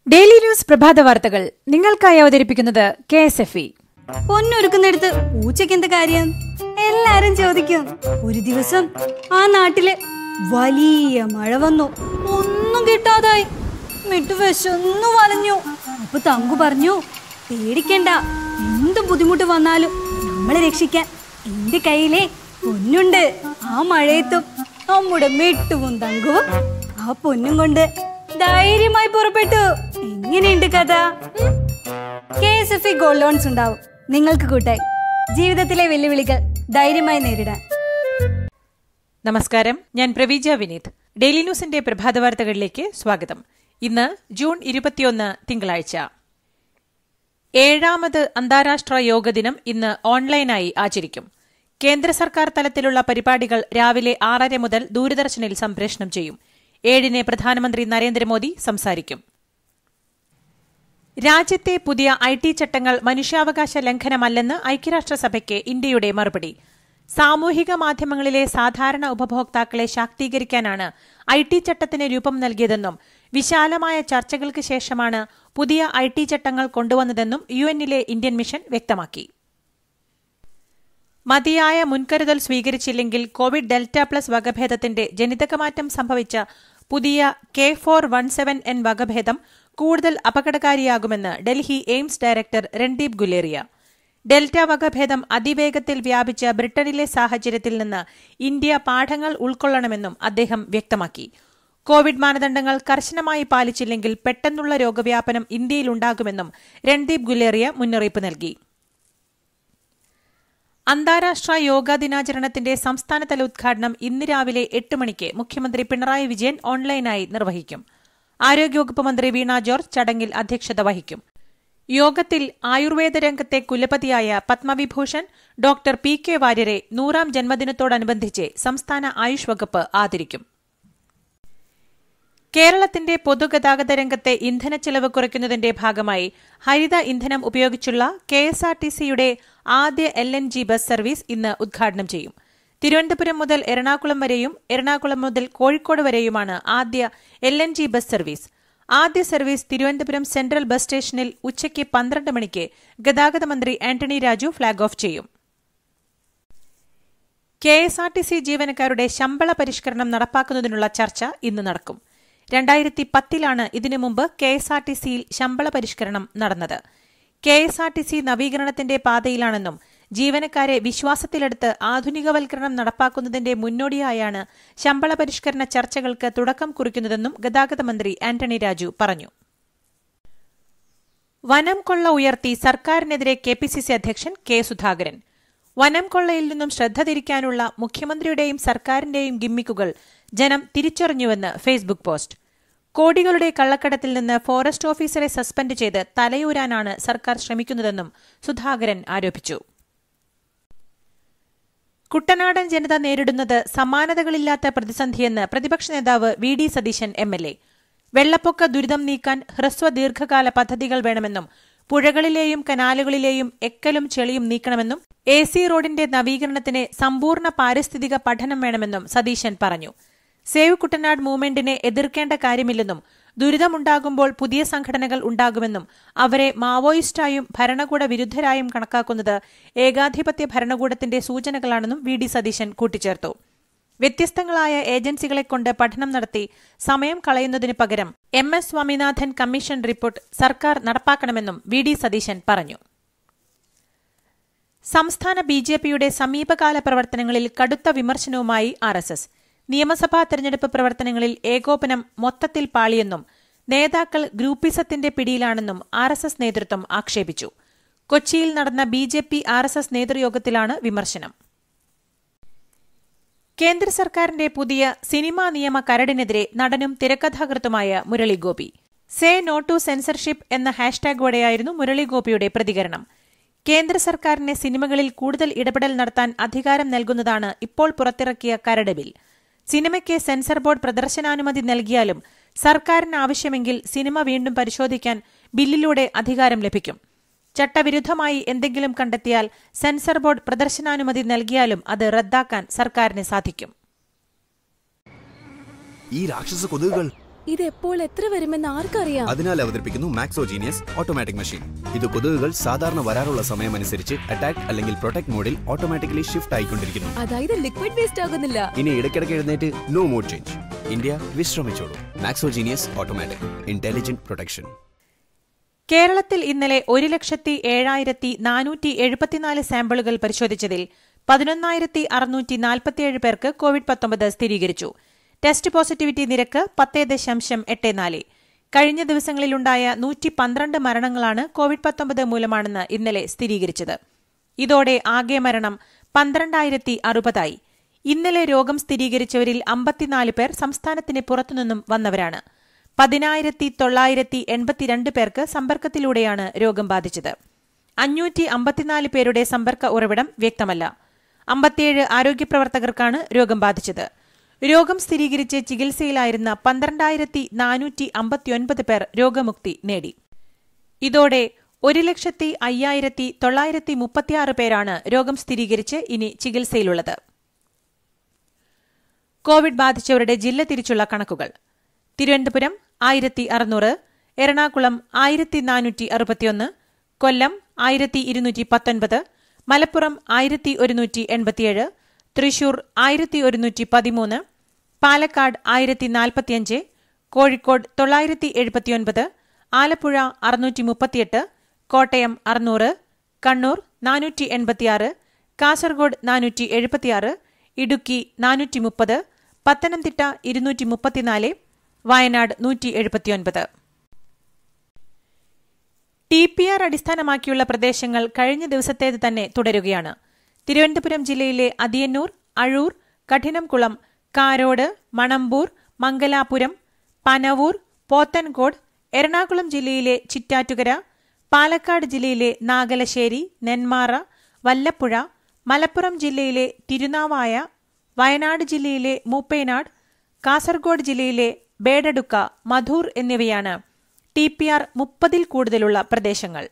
daily news പ്രഭാത വാർത്തകൾ നിങ്ങൾക്കായി അവതരിപ്പിക്കുന്നത് കെ എസ് എഫ് ഇ പൊന്നൊരുക്കുന്നിടത്ത് പൂച്ചയ്ക്ക് എന്ത് കാര്യം എല്ലാരും ചോദിക്കും ഒരു ദിവസം ആ നാട്ടില് വലിയ മഴ വന്നു ഒന്നും കിട്ടാതായി മിട്ടു വിശന്നു വലഞ്ഞു അപ്പൊ തങ്കു പറഞ്ഞു പേടിക്കണ്ട എന്ത് ബുദ്ധിമുട്ട് വന്നാലും നമ്മളെ രക്ഷിക്കാൻ എന്റെ കയ്യിലെ പൊന്നുണ്ട് ആ മഴയത്തും നമ്മുടെ മിട്ടുവും തങ്കുവും ആ പൊന്നും കൊണ്ട് ധൈര്യമായി പുറപ്പെട്ടു എങ്ങനെയുണ്ട് കഥ K S F E gold loans ഉണ്ടാവും നിങ്ങൾക്ക് കൂട്ടായി ജീവിതത്തിലെ വെല്ലുവിളികൾ ധൈര്യമായി നേരിടാൻ നമസ്കാരം ഞാൻ പ്രവീജ വിനീത് ഡെയിലി ന്യൂസിന്റെ പ്രഭാത വാർത്തകളിലേക്ക് സ്വാഗതം ഇന്ന് ജൂൺ ഇരുപത്തിയൊന്ന് തിങ്കളാഴ്ച ഏഴാമത് അന്താരാഷ്ട്ര യോഗ ദിനം ഇന്ന് ഓൺലൈനായി ആചരിക്കും കേന്ദ്ര സർക്കാർ തലത്തിലുള്ള പരിപാടികൾ രാവിലെ ആറര മുതൽ ദൂരദർശനിൽ സംപ്രേഷണം ചെയ്യും ഏഴിന് പ്രധാനമന്ത്രി നരേന്ദ്രമോദി സംസാരിക്കും രാജ്യത്തെ പുതിയ ഐ ടി ചട്ടങ്ങൾ മനുഷ്യാവകാശ ലംഘനമല്ലെന്ന് ഐക്യരാഷ്ട്രസഭയ്ക്ക് ഇന്ത്യയുടെ മറുപടി സാമൂഹിക മാധ്യമങ്ങളിലെ സാധാരണ ഉപഭോക്താക്കളെ ശാക്തീകരിക്കാനാണ് ഐ ടി ചട്ടത്തിന് രൂപം നൽകിയതെന്നും വിശാലമായ ചർച്ചകൾക്ക് ശേഷമാണ് പുതിയ ഐ ടി ചട്ടങ്ങൾ കൊണ്ടുവന്നതെന്നും യു എന്നിലെ ഇന്ത്യൻ മിഷൻ വ്യക്തമാക്കി മതിയായ മുൻകരുതൽ സ്വീകരിച്ചില്ലെങ്കിൽ കോവിഡ് ഡെൽറ്റ പ്ലസ് വകഭേദത്തിന്റെ ജനിതകമാറ്റം സംഭവിച്ച പുതിയ K four one seven N വകഭേദം കൂടുതൽ അപകടകാരിയാകുമെന്ന് ഡൽഹി എയിംസ് ഡയറക്ടർ രൺദീപ് ഗുലേറിയ ഡെൽറ്റ വകഭേദം അതിവേഗത്തിൽ വ്യാപിച്ച ബ്രിട്ടനിലെ സാഹചര്യത്തിൽ നിന്ന് ഇന്ത്യ പാഠങ്ങൾ ഉൾക്കൊള്ളണമെന്നും അദ്ദേഹം വ്യക്തമാക്കി കോവിഡ് മാനദണ്ഡങ്ങൾ കർശനമായി പാലിച്ചില്ലെങ്കിൽ പെട്ടെന്നുള്ള രോഗവ്യാപനം ഇന്ത്യയിലുണ്ടാകുമെന്നും രൺദീപ് ഗുലേറിയ മുന്നറിയിപ്പ് നൽകി അന്താരാഷ്ട്ര യോഗാ ദിനാചരണത്തിന്റെ സംസ്ഥാനതല ഉദ്ഘാടനം ഇന്ന് രാവിലെ എട്ട് മണിക്ക് മുഖ്യമന്ത്രി പിണറായി വിജയൻ ഓൺലൈനായി നിർവഹിക്കും ആരോഗ്യവകുപ്പ് മന്ത്രി വീണ ജോർജ് ചടങ്ങിൽ അധ്യക്ഷത വഹിക്കും യോഗത്തിൽ ആയുർവേദ രംഗത്തെ കുലപതിയായ പത്മവിഭൂഷൺ ഡോക്ടർ പി കെ വാര്യരെ നൂറാം ജന്മദിനത്തോടനുബന്ധിച്ച് സംസ്ഥാന ആയുഷ് വകുപ്പ് ആദരിക്കും കേരളത്തിന്റെ പൊതുഗതാഗത രംഗത്തെ ഇന്ധനച്ചെലവ് കുറയ്ക്കുന്നതിന്റെ ഭാഗമായി ഹരിത ഇന്ധനം ഉപയോഗിച്ചുള്ള കെ എസ് ആർ ടി സിയുടെ ആദ്യ L N G bus service ഇന്ന് ഉദ്ഘാടനം ചെയ്യും തിരുവനന്തപുരം മുതൽ എറണാകുളം വരെയും എറണാകുളം മുതൽ കോഴിക്കോട് വരെയുമാണ് ആദ്യ L N G bus service ആദ്യ സർവീസ് തിരുവനന്തപുരം സെൻട്രൽ ബസ് സ്റ്റേഷനിൽ ഉച്ചയ്ക്ക് പന്ത്രണ്ട് മണിക്ക് ഗതാഗത മന്ത്രി ആന്റണി രാജു ഫ്ളാഗ് ഓഫ് ചെയ്യും K S R T C ജീവനക്കാരുടെ ശമ്പള പരിഷ്കരണം നടപ്പാക്കുന്നതിനുള്ള ചർച്ച ഇന്ന് നടക്കും രണ്ടായിരത്തി പത്തിലാണ് ഇതിനു മുമ്പ് കെ എസ് ആർ ടി സിയിൽ ശമ്പള പരിഷ്കരണം നടന്നത് K S R T C നവീകരണത്തിന്റെ പാതയിലാണെന്നും ജീവനക്കാരെ വിശ്വാസത്തിലെടുത്ത് ആധുനികവൽക്കരണം നടപ്പാക്കുന്നതിന്റെ മുന്നോടിയായാണ് ശമ്പള പരിഷ്കരണ ചർച്ചകൾക്ക് തുടക്കം കുറിക്കുന്നതെന്നും ഗതാഗത മന്ത്രി ആന്റണി രാജു പറഞ്ഞു വനം കൊള്ള ഉയർത്തി സർക്കാരിനെതിരെ കെ പി സി സി അധ്യക്ഷൻ കെ സുധാകരൻ വനം കൊള്ളയിൽ നിന്നും ശ്രദ്ധ തിരിക്കാനുള്ള മുഖ്യമന്ത്രിയുടെയും സർക്കാരിന്റെയും ഗിമ്മിക്കുകൾ ജനം തിരിച്ചറിഞ്ഞുവെന്ന് ഫേസ്ബുക്ക് പോസ്റ്റ് കോടികളുടെ കള്ളക്കടത്തിൽ നിന്ന് ഫോറസ്റ്റ് ഓഫീസറെ സസ്പെൻഡ് ചെയ്ത് തലയൂരാനാണ് സർക്കാർ ശ്രമിക്കുന്നതെന്നും സുധാകരൻ ആരോപിച്ചു കുട്ടനാടൻ ജനത നേരിടുന്നത് സമാനതകളില്ലാത്ത പ്രതിസന്ധിയെന്ന് പ്രതിപക്ഷ നേതാവ് V D Satheesan M L A വെള്ളപ്പൊക്ക ദുരിതം നീക്കാൻ ഹ്രസ്വ ദീർഘകാല പദ്ധതികൾ വേണമെന്നും പുഴകളിലെയും കനാലുകളിലെയും എക്കലും ചെളിയും നീക്കണമെന്നും എ സി റോഡിന്റെ നവീകരണത്തിന് സമ്പൂർണ്ണ പാരിസ്ഥിതിക പഠനം വേണമെന്നും സതീശൻ പറഞ്ഞു സേവ് കുട്ടനാട് മൂവ്മെന്റിനെ എതിർക്കേണ്ട കാര്യമില്ലെന്നും ദുരിതമുണ്ടാകുമ്പോൾ പുതിയ സംഘടനകൾ ഉണ്ടാകുമെന്നും അവരെ മാവോയിസ്റ്റായും ഭരണകൂട വിരുദ്ധരായും കണക്കാക്കുന്നത് ഏകാധിപത്യ ഭരണകൂടത്തിന്റെ സൂചനകളാണെന്നും വി ഡി സതീശൻ കൂട്ടിച്ചേർത്തു വ്യത്യസ്തങ്ങളായ ഏജൻസികളെ കൊണ്ട് പഠനം നടത്തി സമയം കളയുന്നതിനു പകരം M S Swaminathan commission report സർക്കാർ നടപ്പാക്കണമെന്നും വി ഡി സതീശൻ പറഞ്ഞു സംസ്ഥാന ബി ജെ പിയുടെ സമീപകാല പ്രവർത്തനങ്ങളിൽ കടുത്ത വിമർശനവുമായി ആർ എസ് എസ് നിയമസഭാ തെരഞ്ഞെടുപ്പ് പ്രവർത്തനങ്ങളിൽ ഏകോപനം മൊത്തത്തിൽ പാളിയെന്നും നേതാക്കൾ ഗ്രൂപ്പിസത്തിന്റെ പിടിയിലാണെന്നും ആർ എസ് എസ് നേതൃത്വം ആക്ഷേപിച്ചു കൊച്ചിയിൽ നടന്ന B J P R S S നേതൃയോഗത്തിലാണ് വിമർശനം കേന്ദ്ര സർക്കാരിന്റെ പുതിയ സിനിമാ നിയമ കരടിനെതിരെ നടനും തിരക്കഥാകൃത്തുമായ Murali Gopi say no to censorship എന്ന ഹാഷ്ടാഗോടെയായിരുന്നു മുരളി ഗോപിയുടെ പ്രതികരണം കേന്ദ്ര സർക്കാരിനെ സിനിമകളിൽ കൂടുതൽ ഇടപെടൽ നടത്താൻ അധികാരം നൽകുന്നതാണ് ഇപ്പോൾ പുറത്തിറക്കിയ കരട് ബിൽ സിനിമയ്ക്ക് സെൻസർ ബോർഡ് പ്രദർശനാനുമതി നൽകിയാലും സർക്കാരിന് ആവശ്യമെങ്കിൽ സിനിമ വീണ്ടും പരിശോധിക്കാൻ ബില്ലിലൂടെ അധികാരം ലഭിക്കും ചട്ടവിരുദ്ധമായി എന്തെങ്കിലും കണ്ടെത്തിയാൽ സെൻസർ ബോർഡ് പ്രദർശനാനുമതി നൽകിയാലും അത് റദ്ദാക്കാൻ സർക്കാരിന് സാധിക്കും ഈ രാക്ഷസ കൊതുകുകൾ ഇത് എപ്പോൾ എത്ര വരുമെന്ന് ആർക്കറിയാം അതിനാൽ അവതരിപ്പിക്കുന്നു മാക്സോജീനിയസ് ഓട്ടോമാറ്റിക് മെഷീൻ ഇത് കൊതുകുകൾ സാധാരണ വരാറുള്ള സമയമനുസരിച്ച് അറ്റാക്ക് അല്ലെങ്കിൽ പ്രൊട്ടക്ട് മോഡിൽ ഓട്ടോമാറ്റിക്കലി ഷിഫ്റ്റ് ആയിക്കൊണ്ടിരിക്കുന്നു അതായത് ലിക്വിഡ് വേസ്റ്റ് ആകുന്നില്ല ഇനി ഇടയ്ക്കിടയ്ക്ക് എഴുന്നേറ്റ് നോ മോഡ് ചേഞ്ച് ഇന്ത്യ വിശ്രമിച്ചോളൂ മാക്സോജീനിയസ് ഓട്ടോമാറ്റിക് ഇന്റലിജന്റ് പ്രൊട്ടക്ഷൻ കേരളത്തിൽ ഇന്നലെ ഒരു ലക്ഷത്തി ഏഴായിരത്തി നാനൂറ്റി എഴുപത്തിനാല് സാമ്പിളുകൾ പരിശോധിച്ചതിൽ പതിനൊന്നായിരത്തി അറുന്നൂറ്റി നാൽപ്പത്തിയേഴ് പേർക്ക് കോവിഡ് പത്തൊമ്പത് സ്ഥിരീകരിച്ചു ടെസ്റ്റ് പോസിറ്റിവിറ്റി നിരക്ക് പത്ത് ദശാംശം എട്ട് നാല് കഴിഞ്ഞ ദിവസങ്ങളിലുണ്ടായ നൂറ്റി പന്ത്രണ്ട് മരണങ്ങളാണ് കോവിഡ് പത്തൊമ്പത് മൂലമാണെന്ന് ഇന്നലെ സ്ഥിരീകരിച്ചത് ഇതോടെ ആകെ മരണം പന്ത്രണ്ടായിരത്തി അറുപതായി ഇന്നലെ രോഗം സ്ഥിരീകരിച്ചവരിൽ അമ്പത്തിനാല് പേർ സംസ്ഥാനത്തിന് പുറത്തുനിന്നും വന്നവരാണ് പതിനായിരത്തി തൊള്ളായിരത്തി എൺപത്തിരണ്ട് പേർക്ക് സമ്പർക്കത്തിലൂടെയാണ് രോഗം ബാധിച്ചത് അഞ്ഞൂറ്റി അമ്പത്തിനാല് പേരുടെ സമ്പർക്ക ഉറവിടം വ്യക്തമല്ല അമ്പത്തിയേഴ് ആരോഗ്യപ്രവർത്തകർക്കാണ് രോഗം ബാധിച്ചത് രോഗം സ്ഥിരീകരിച്ച് ചികിത്സയിലായിരുന്ന പന്ത്രണ്ടായിരത്തി നാനൂറ്റി അമ്പത്തിയൊൻപത് പേർ രോഗമുക്തി നേടി ഇതോടെ ഒരു ലക്ഷത്തി അയ്യായിരത്തി തൊള്ളായിരത്തി മുപ്പത്തിയാറ് പേരാണ് രോഗം സ്ഥിരീകരിച്ച് ഇനി ചികിത്സയിലുള്ളത് കോവിഡ് ബാധിച്ചവരുടെ ജില്ല തിരിച്ചുള്ള കണക്കുകൾ തിരുവനന്തപുരം ആയിരത്തി അറുന്നൂറ് എറണാകുളം ആയിരത്തി നാനൂറ്റി അറുപത്തിയൊന്ന് കൊല്ലം ആയിരത്തി ഇരുന്നൂറ്റി പത്തൊൻപത് മലപ്പുറം ആയിരത്തി ഒരുന്നൂറ്റി എൺപത്തിയേഴ് തൃശൂർ ആയിരത്തി ഒരുന്നൂറ്റി പതിമൂന്ന് പാലക്കാട് ആയിരത്തി നാൽപ്പത്തിയഞ്ച് കോഴിക്കോട് തൊള്ളായിരത്തി എഴുപത്തിയൊൻപത് ആലപ്പുഴ അറുന്നൂറ്റി മുപ്പത്തിയെട്ട് കോട്ടയം അറുന്നൂറ് കണ്ണൂർ നാനൂറ്റി എൺപത്തിയാറ് കാസർഗോഡ് നാനൂറ്റി എഴുപത്തിയാറ് ഇടുക്കി നാനൂറ്റി മുപ്പത് പത്തനംതിട്ട ഇരുന്നൂറ്റി മുപ്പത്തിനാല് വയനാട് നൂറ്റി എഴുപത്തിയൊൻപത് ടി പി ആർ അടിസ്ഥാനമാക്കിയുള്ള പ്രദേശങ്ങൾ കഴിഞ്ഞ ദിവസത്തേത് തന്നെ തുടരുകയാണ് തിരുവനന്തപുരം ജില്ലയിലെ അതിയന്നൂർ അഴൂർ കഠിനംകുളം കാരോട് മണമ്പൂർ മംഗലാപുരം പനവൂർ പോത്തൻകോട് എറണാകുളം ജില്ലയിലെ ചിറ്റാറ്റുകര പാലക്കാട് ജില്ലയിലെ നാഗലശ്ശേരി നെന്മാറ വല്ലപ്പുഴ മലപ്പുറം ജില്ലയിലെ തിരുനാവായ വയനാട് ജില്ലയിലെ മൂപ്പേനാട് കാസർഗോഡ് ജില്ലയിലെ ബേഡടുക്ക മധൂർ എന്നിവയാണ് ടി പി ആർ മുപ്പതിൽ കൂടുതലുള്ള പ്രദേശങ്ങൾ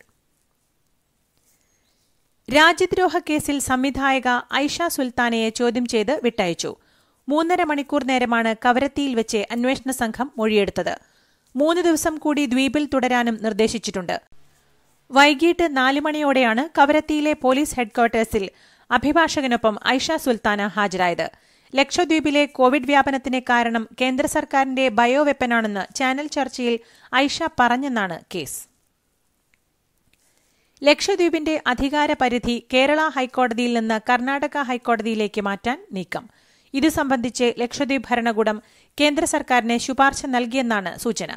രാജ്യദ്രോഹ കേസിൽ സംവിധായക ഐഷ സുൽത്താനയെ ചോദ്യം ചെയ്ത് വിട്ടയച്ചു മൂന്നര മണിക്കൂർ നേരമാണ് കവരത്തിയിൽ വെച്ച് അന്വേഷണ സംഘം മൊഴിയെടുത്തത് മൂന്ന് ദിവസം കൂടി ദ്വീപിൽ തുടരാനും നിർദ്ദേശിച്ചിട്ടുണ്ട് വൈകിട്ട് നാല് മണിയോടെയാണ് കവരത്തിയിലെ പോലീസ് ഹെഡ്ക്വാർട്ടേഴ്സിൽ അഭിഭാഷകനൊപ്പം ഐഷ സുൽത്താന ഹാജരായത് ലക്ഷദ്വീപിലെ കോവിഡ് വ്യാപനത്തിന് കാരണം കേന്ദ്ര സർക്കാരിന്റെ ബയോ വെപ്പനാണെന്ന് ചാനൽ ചർച്ചയിൽ ഐഷ പറഞ്ഞെന്നാണ് കേസ് ലക്ഷദ്വീപിന്റെ അധികാര പരിധി കേരള ഹൈക്കോടതിയിൽ നിന്ന് കർണാടക ഹൈക്കോടതിയിലേക്ക് മാറ്റാൻ നീക്കം ഇത് സംബന്ധിച്ച് ലക്ഷദ്വീപ് ഭരണകൂടം കേന്ദ്ര സർക്കാരിന് ശുപാർശ നൽകിയെന്നാണ് സൂചന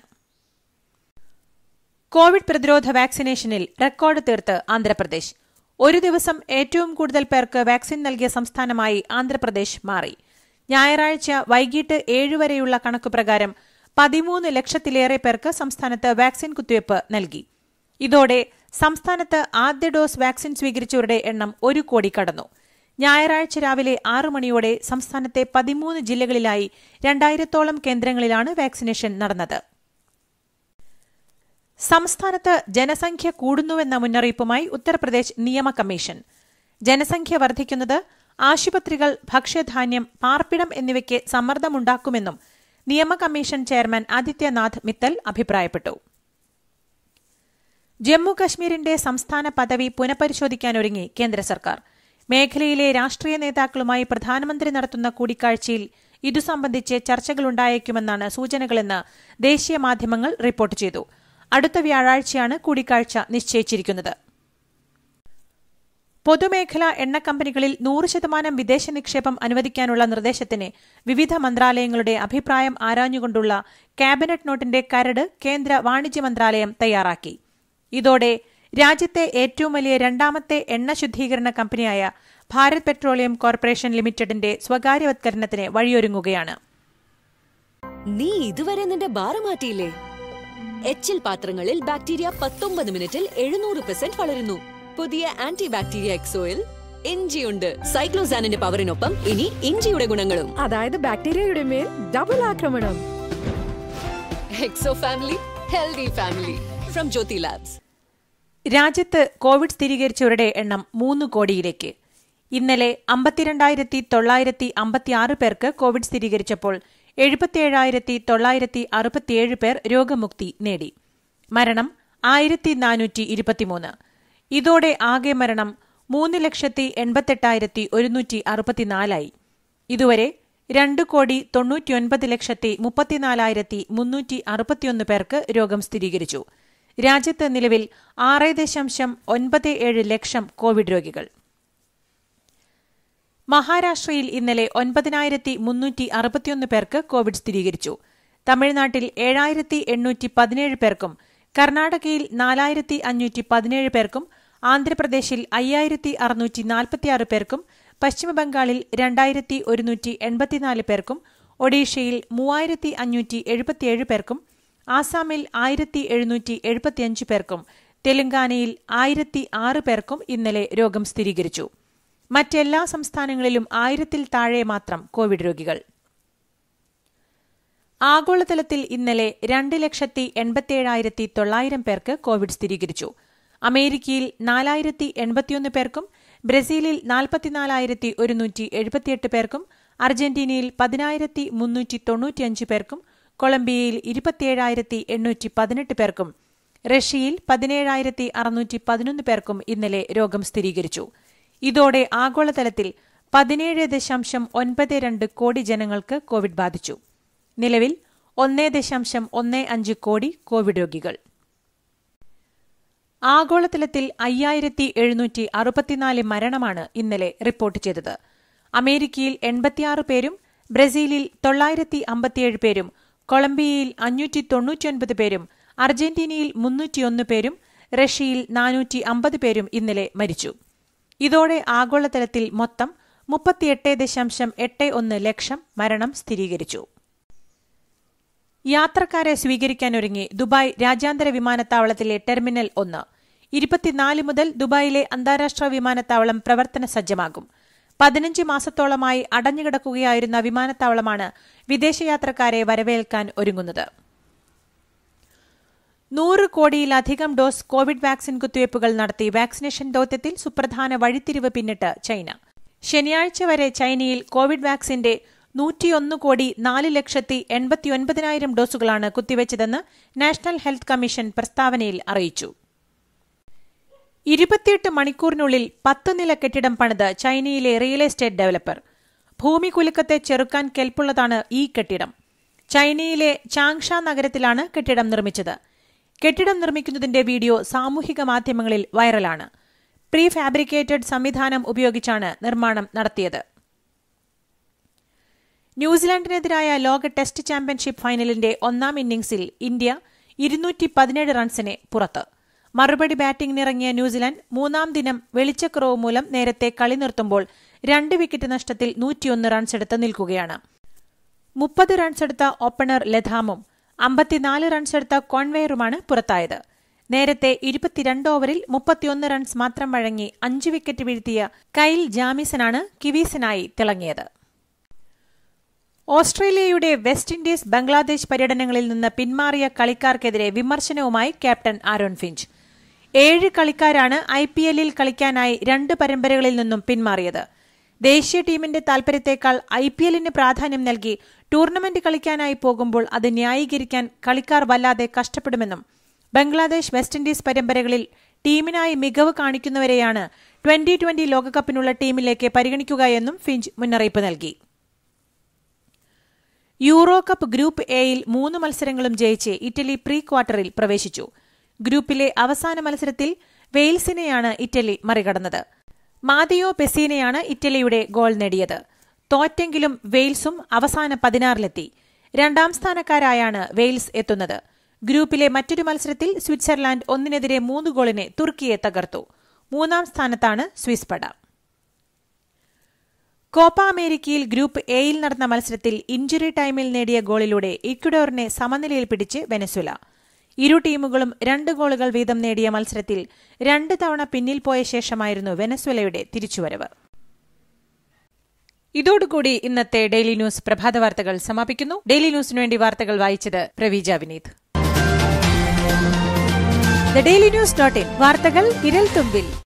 കോവിഡ് പ്രതിരോധ വാക്സിനേഷനിൽ റെക്കോർഡ് തീർത്ത് ആന്ധ്രാപ്രദേശ് ഒരു ദിവസം ഏറ്റവും കൂടുതൽ പേർക്ക് വാക്സിൻ നൽകിയ സംസ്ഥാനമായി ആന്ധ്രാപ്രദേശ് മാറി ഞായറാഴ്ച വൈകിട്ട് ഏഴ് വരെയുള്ള കണക്കുപ്രകാരം പതിമൂന്ന് ലക്ഷത്തിലേറെ പേർക്ക് സംസ്ഥാനത്ത് വാക്സിൻ കുത്തിവയ്പ് നൽകി ഇതോടെ സംസ്ഥാനത്ത് ആദ്യ ഡോസ് വാക്സിൻ സ്വീകരിച്ചവരുടെ എണ്ണം ഒരു കോടി കടന്നു ഞായറാഴ്ച രാവിലെ ആറു മണിയോടെ സംസ്ഥാനത്തെ പതിമൂന്ന് ജില്ലകളിലായി രണ്ടായിരത്തോളം കേന്ദ്രങ്ങളിലാണ് വാക്സിനേഷൻ നടന്നത് സംസ്ഥാനത്ത് ജനസംഖ്യ കൂടുന്നുവെന്ന മുന്നറിയിപ്പുമായി ഉത്തർപ്രദേശ് നിയമ കമ്മീഷൻ ജനസംഖ്യ വർദ്ധിക്കുന്നത് ആശുപത്രികൾ ഭക്ഷ്യധാന്യം പാർപ്പിടം എന്നിവയ്ക്ക് സമ്മർദ്ദമുണ്ടാക്കുമെന്നും നിയമ കമ്മീഷൻ ചെയർമാൻ ആദിത്യനാഥ് മിത്തൽ അഭിപ്രായപ്പെട്ടു ജമ്മു കശ്മീരിന്റെ സംസ്ഥാന പദവി പുനഃപരിശോധിക്കാനൊരുങ്ങി കേന്ദ്ര സർക്കാർ മേഖലയിലെ രാഷ്ട്രീയ നേതാക്കളുമായി പ്രധാനമന്ത്രി നടത്തുന്ന കൂടിക്കാഴ്ചയിൽ ഇതു സംബന്ധിച്ച് ചർച്ചകളുണ്ടായേക്കുമെന്നാണ് സൂചനകളെന്ന് ദേശീയ മാധ്യമങ്ങൾ റിപ്പോർട്ട് ചെയ്തു അടുത്ത വ്യാഴാഴ്ചയാണ് കൂടിക്കാഴ്ച നിശ്ചയിച്ചിരിക്കുന്നത് പൊതുമേഖലാ എണ്ണ കമ്പനികളിൽ നൂറ് ശതമാനം വിദേശ നിക്ഷേപം അനുവദിക്കാനുള്ള നിർദ്ദേശത്തിന് വിവിധ മന്ത്രാലയങ്ങളുടെ അഭിപ്രായം ആരാഞ്ഞുകൊണ്ടുള്ള ക്യാബിനറ്റ് നോട്ടിന്റെ കരട് കേന്ദ്ര വാണിജ്യ മന്ത്രാലയം തയ്യാറാക്കി ഇതോടെ രാജ്യത്തെ ഏറ്റവും വലിയ രണ്ടാമത്തെ എണ്ണ ശുദ്ധീകരണ കമ്പനിയായ ഭാരത് പെട്രോളിയം കോർപ്പറേഷൻ ലിമിറ്റഡിന്റെ സ്വകാര്യവത്കരണത്തിന് വഴിയൊരുങ്ങുകയാണ് നീ ഇതുവരെ നിന്റെ ബാറ് മാറ്റിയില്ലേ എച്ചിൽ പാത്രങ്ങളിൽ ബാക്ടീരിയ പത്തൊമ്പത് മിനിറ്റിൽ എഴുന്നൂറ് പെർസെന്റ് വളരുന്നു പുതിയ ആന്റി ബാക്ടീരിയ എക്സോയിൽ ഇഞ്ചിയുണ്ട് സൈക്ലോസാനിന്റെ പവറിനൊപ്പം ഇനി ഇഞ്ചിയുടെ ഗുണങ്ങളും അതായത് ബാക്ടീരിയയുടെ മേൽ ഡബിൾ ആക്രമണം Exo family healthy family from Jyothy Labs രാജ്യത്ത് കോവിഡ് സ്ഥിരീകരിച്ചവരുടെ എണ്ണം മൂന്ന് കോടിയിലേക്ക് ഇന്നലെ അമ്പത്തിരണ്ടായിരത്തി തൊള്ളായിരത്തി അമ്പത്തിയാറ് പേർക്ക് കോവിഡ് സ്ഥിരീകരിച്ചപ്പോൾ എഴുപത്തിയേഴായിരത്തി തൊള്ളായിരത്തി അറുപത്തിയേഴ് പേർ രോഗമുക്തി നേടി മരണം ആയിരത്തി നാനൂറ്റി ഇരുപത്തിമൂന്ന് ഇതോടെ ആകെ മരണം മൂന്ന് ലക്ഷത്തി എൺപത്തെട്ടായിരത്തി ഒരുന്നൂറ്റി അറുപത്തിനാലായി ഇതുവരെ രണ്ട് കോടി തൊണ്ണൂറ്റിയൊൻപത് ലക്ഷത്തി മുപ്പത്തിനാലായിരത്തി മുന്നൂറ്റി അറുപത്തിയൊന്ന് പേർക്ക് രോഗം സ്ഥിരീകരിച്ചു രാജ്യത്ത് നിലവിൽ ആറ് ദശാംശം ഒൻപത് ഏഴ് ലക്ഷം കോവിഡ് രോഗികൾ മഹാരാഷ്ട്രയിൽ ഇന്നലെ ഒൻപതിനായിരത്തി മുന്നൂറ്റി അറുപത്തിയൊന്ന് പേർക്ക് കോവിഡ് സ്ഥിരീകരിച്ചു തമിഴ്നാട്ടിൽ ഏഴായിരത്തി എണ്ണൂറ്റി പതിനേഴ് പേർക്കും കർണാടകയിൽ നാലായിരത്തി അഞ്ഞൂറ്റി പതിനേഴ് പേർക്കും ആന്ധ്രാപ്രദേശിൽ അയ്യായിരത്തി അറുന്നൂറ്റി നാൽപ്പത്തിയാറ് പേർക്കും പശ്ചിമബംഗാളിൽ രണ്ടായിരത്തി ഒരുന്നൂറ്റി എൺപത്തിനാല് പേർക്കും ഒഡീഷയിൽ മൂവായിരത്തി അഞ്ഞൂറ്റി എഴുപത്തിയേഴ് പേർക്കും ആസാമിൽ ആയിരത്തി എഴുന്നൂറ്റി എഴുപത്തിയഞ്ച് പേർക്കും തെലങ്കാനയിൽ ആയിരത്തി ആറ് പേർക്കും ഇന്നലെ രോഗം സ്ഥിരീകരിച്ചു മറ്റെല്ലാ സംസ്ഥാനങ്ങളിലും ആയിരത്തിൽ താഴെ മാത്രം കോവിഡ് രോഗികൾ ആഗോളതലത്തിൽ ഇന്നലെ രണ്ട് ലക്ഷത്തി എൺപത്തിയേഴായിരത്തി തൊള്ളായിരം പേർക്ക് കോവിഡ് സ്ഥിരീകരിച്ചു അമേരിക്കയിൽ നാലായിരത്തി എൺപത്തിയൊന്ന് പേർക്കും ബ്രസീലിൽ നാൽപ്പത്തിനാലായിരത്തി ഒരുന്നൂറ്റി എഴുപത്തിയെട്ട് പേർക്കും അർജന്റീനയിൽ പതിനായിരത്തി മുന്നൂറ്റി തൊണ്ണൂറ്റിയഞ്ച് പേർക്കും കൊളംബിയയിൽ ഇരുപത്തിയേഴായിരത്തി എണ്ണൂറ്റി പതിനെട്ട് പേർക്കും റഷ്യയിൽ പതിനേഴായിരത്തി അറുന്നൂറ്റി പതിനൊന്ന് പേർക്കും ഇന്നലെ രോഗം സ്ഥിരീകരിച്ചു ഇതോടെ ആഗോളതലത്തിൽ പതിനേഴ് ദശാംശം ഒൻപത് രണ്ട് കോടി ജനങ്ങൾക്ക് കോവിഡ് ബാധിച്ചു നിലവിൽ ഒന്നേ ദശാംശം ഒന്നേ അഞ്ച് കോടി കോവിഡ് രോഗികൾ ആഗോളതലത്തിൽ അയ്യായിരത്തി എഴുന്നൂറ്റി അറുപത്തിനാല് മരണമാണ് ഇന്നലെ റിപ്പോർട്ട് ചെയ്തത് അമേരിക്കയിൽ എൺപത്തിയാറ് പേരും ബ്രസീലിൽ തൊള്ളായിരത്തി അമ്പത്തിയേഴ് പേരും കൊളംബിയയിൽ അഞ്ഞൂറ്റി തൊണ്ണൂറ്റിയൊൻപത് പേരും അർജന്റീനയിൽ മുന്നൂറ്റിയൊന്ന് പേരും റഷ്യയിൽ നാനൂറ്റി അമ്പത് പേരും ഇന്നലെ മരിച്ചു ഇതോടെ ആഗോളതലത്തിൽ മൊത്തം മുപ്പത്തിയെട്ട് ദശാംശം എട്ട് ഒന്ന് ലക്ഷം മരണം സ്ഥിരീകരിച്ചു യാത്രക്കാരെ സ്വീകരിക്കാനൊരുങ്ങി ദുബായ് രാജ്യാന്തര വിമാനത്താവളത്തിലെ ടെർമിനൽ ഒന്ന് ഇരുപത്തിനാല് മുതൽ ദുബായിലെ അന്താരാഷ്ട്ര വിമാനത്താവളം പ്രവർത്തന സജ്ജമാകും പതിനഞ്ച് മാസത്തോളമായി അടഞ്ഞുകിടക്കുകയായിരുന്ന വിമാനത്താവളമാണ് വിദേശയാത്രക്കാരെ വരവേൽക്കാൻ ഒരുങ്ങുന്നത് നൂറ് കോടിയിലധികം ഡോസ് കോവിഡ് വാക്സിൻ കുത്തിവയ്പ്പുകൾ നടത്തി വാക്സിനേഷൻ ദൌത്യത്തിൽ സുപ്രധാന വഴിത്തിരിവ് പിന്നിട്ട് ചൈന ശനിയാഴ്ച വരെ ചൈനയിൽ കോവിഡ് വാക്സിന്റെ നൂറ്റിയൊന്ന് കോടി നാല് ലക്ഷത്തി എൺപത്തിയൊൻപതിനായിരം ഡോസുകളാണ് കുത്തിവച്ചതെന്ന് നാഷണൽ ഹെൽത്ത് കമ്മീഷൻ പ്രസ്താവനയിൽ അറിയിച്ചു ഇരുപത്തിയെട്ട് മണിക്കൂറിനുള്ളിൽ പത്ത് നില കെട്ടിടം പണിത് ചൈനയിലെ റിയൽ എസ്റ്റേറ്റ് ഡെവലപ്പർ ഭൂമി കുലുക്കത്തെ ചെറുക്കാൻ കെൽപ്പുള്ളതാണ് ഈ കെട്ടിടം ചൈനയിലെ ചാങ്ഷ നഗരത്തിലാണ് കെട്ടിടം നിർമ്മിച്ചത് കെട്ടിടം നിർമ്മിക്കുന്നതിന്റെ വീഡിയോ സാമൂഹിക മാധ്യമങ്ങളിൽ വൈറലാണ് പ്രീ ഫാബ്രിക്കേറ്റഡ് സംവിധാനം ഉപയോഗിച്ചാണ് നിർമ്മാണം നടത്തിയത് ന്യൂസിലാൻഡിനെതിരായ ലോക ടെസ്റ്റ് ചാമ്പ്യൻഷിപ്പ് ഫൈനലിന്റെ ഒന്നാം ഇന്നിംഗ്സിൽ ഇന്ത്യ ഇരുന്നൂറ്റി പതിനേഴ് റൺസിന് പുറത്ത് മറുപടി ബാറ്റിംഗിനിറങ്ങിയ ന്യൂസിലാൻഡ് മൂന്നാം ദിനം വെളിച്ചക്കുറവ് മൂലം നേരത്തെ കളി നിർത്തുമ്പോൾ രണ്ട് വിക്കറ്റ് നഷ്ടത്തിൽ നൂറ്റിയൊന്ന് റൺസെടുത്ത് നിൽക്കുകയാണ് മുപ്പത് റൺസെടുത്ത ഓപ്പണർ ലഥാമും അമ്പത്തിനാല് റൺസെടുത്ത കോൺവെയറുമാണ് പുറത്തായത് നേരത്തെ ഇരുപത്തിരണ്ട് ഓവറിൽ മുപ്പത്തിയൊന്ന് റൺസ് മാത്രം വഴങ്ങി അഞ്ച് വിക്കറ്റ് വീഴ്ത്തിയ കൈൽ ജാമിസനാണ് കിവീസിനായി തിളങ്ങിയത് ഓസ്ട്രേലിയയുടെ വെസ്റ്റ് ഇൻഡീസ് ബംഗ്ലാദേശ് പര്യടനങ്ങളിൽ നിന്ന് പിന്മാറിയ കളിക്കാർക്കെതിരെ വിമർശനവുമായി ക്യാപ്റ്റൻ ആരോൺ ഫിഞ്ച് ഏഴ് കളിക്കാരാണ് ഐ പി എല്ലിൽ കളിക്കാനായി രണ്ട് പരമ്പരകളിൽ നിന്നും പിന്മാറിയത് ദേശീയ ടീമിന്റെ താൽപര്യത്തേക്കാൾ ഐ പി എല്ലിന് പ്രാധാന്യം നൽകി ടൂർണമെന്റ് കളിക്കാനായി പോകുമ്പോൾ അത് ന്യായീകരിക്കാൻ കളിക്കാർ വല്ലാതെ കഷ്ടപ്പെടുമെന്നും ബംഗ്ലാദേശ് വെസ്റ്റ് ഇൻഡീസ് പരമ്പരകളിൽ ടീമിനായി മികവ് കാണിക്കുന്നവരെയാണ് ട്വന്റി ട്വന്റി ലോകകപ്പിനുള്ള ടീമിലേക്ക് പരിഗണിക്കുക എന്നും ഫിഞ്ച് മുന്നറിയിപ്പ് നൽകി യൂറോ കപ്പ് ഗ്രൂപ്പ് എയിൽ മൂന്ന് മത്സരങ്ങളും ജയിച്ച് ഇറ്റലി പ്രീ ക്വാർട്ടറിൽ പ്രവേശിച്ചു ഗ്രൂപ്പിലെ അവസാന മത്സരത്തിൽ വെയിൽസിനെയാണ് ഇറ്റലി മറികടന്നത് മാതിയോ പെസീനെയാണ് ഇറ്റലിയുടെ ഗോൾ നേടിയത് തോറ്റെങ്കിലും വെയിൽസും അവസാന പതിനാറിലെത്തി രണ്ടാം സ്ഥാനക്കാരായാണ് വെയിൽസ് എത്തുന്നത് ഗ്രൂപ്പിലെ മറ്റൊരു മത്സരത്തിൽ സ്വിറ്റ്സർലാൻഡ് ഒന്നിനെതിരെ മൂന്ന് ഗോളിന് തുർക്കിയെ തകർത്തു മൂന്നാം സ്ഥാനത്താണ് സ്വിസ് പട കോപ്പ അമേരിക്കയിൽ ഗ്രൂപ്പ് എയിൽ നടന്ന മത്സരത്തിൽ ഇഞ്ചുറി ടൈമിൽ നേടിയ ഗോളിലൂടെ ഇക്വഡോറിനെ സമനിലയിൽ പിടിച്ച് വെനസ്വല ഇരു ടീമുകളും രണ്ട് ഗോളുകൾ വീതം നേടിയ മത്സരത്തിൽ രണ്ട് തവണ പിന്നിൽ പോയ ശേഷമായിരുന്നു വെനസ്വലയുടെ തിരിച്ചുവരവ് ഇതോടുകൂടി ഇന്നത്തെ ഡെയിലി ന്യൂസ് പ്രഭാത വാർത്തകൾ സമാപിക്കുന്നു ഡെയിലി ന്യൂസിനു വേണ്ടി വാർത്തകൾ വായിച്ചത് Praveeja Vineeth the daily news dot in വാർത്തകൾ വിരൽ തുമ്പിൽ